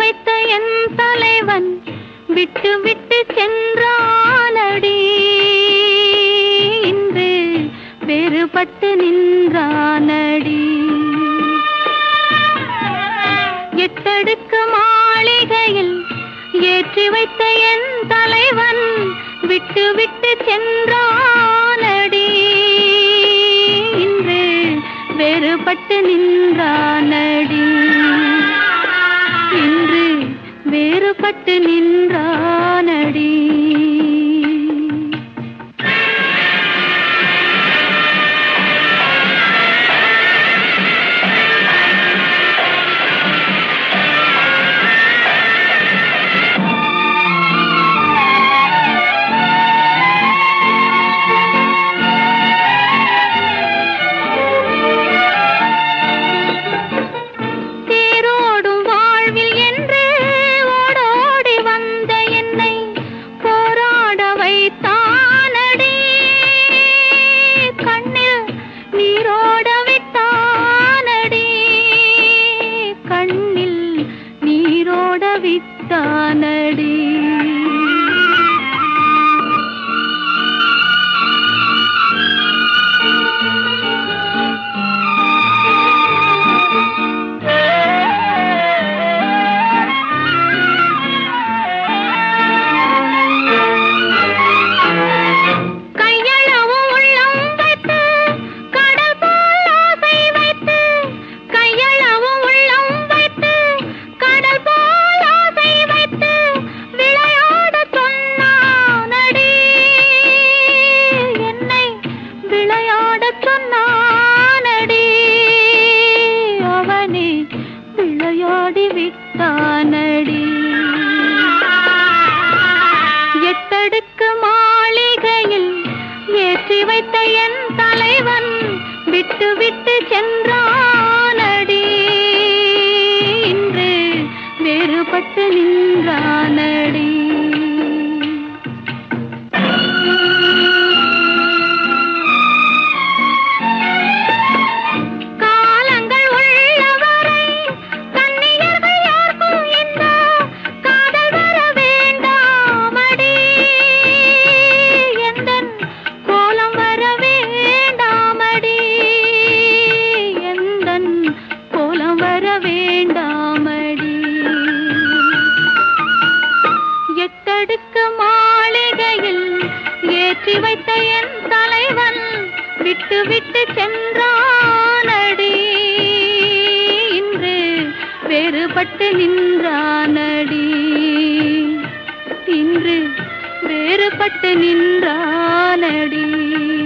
வைத்த என் தலைவன் விட்டு விட்டு சென்றானடி இன்று வேறுபட்டு நின்றானடி எட்டடுக்கு மாளிகையில் ஏற்றி வைத்த என் தலைவன் விட்டு விட்டு சென்றானடி இன்று வேறுபட்டு நின்றானடி இன்று வேறுபட்டு நின்றானடி தேரோடும் வாழ்வில் என்று ஓடோடி வந்த என்னை போராட வைத்தானடி கண்ணில் நீரோட விட்டானடி கண்ணில் நீரோட விட்டானடி கையளவும் உள்ளம் வைத்து கடல் போல் ஆசை வைத்து கையளவும் உள்ளம் வைத்து கடல் போல் ஆசை வைத்து விளையாட சொன்னானடி என்னை விளையாட சொன்னானடி அவனே விளையாடி விட்டானடி எட்டடுக்கு மாளிகையில் ஏற்றி வைத்த என் தலைவன் விட்டு விட்டு சென்றானடி இன்று வேறுபட்டு நின்றானடி காலங்கள் உள்ளவரை கன்னியர்கள் யாருக்கும் இந்த காதல் வர வேண்டாமடி எந்தன் கோலம் வர வேண்டாமடி எந்தன் கோலம் வர வேண்டாமடி எட்டடுக்கு மாளிகையில் ஏற்றி வைத்த என் தலைவன் விட்டு விட்டு சென்றானடி இன்று வேறுபட்டு நின்றானடி இன்று வேறுபட்டு நின்றானடி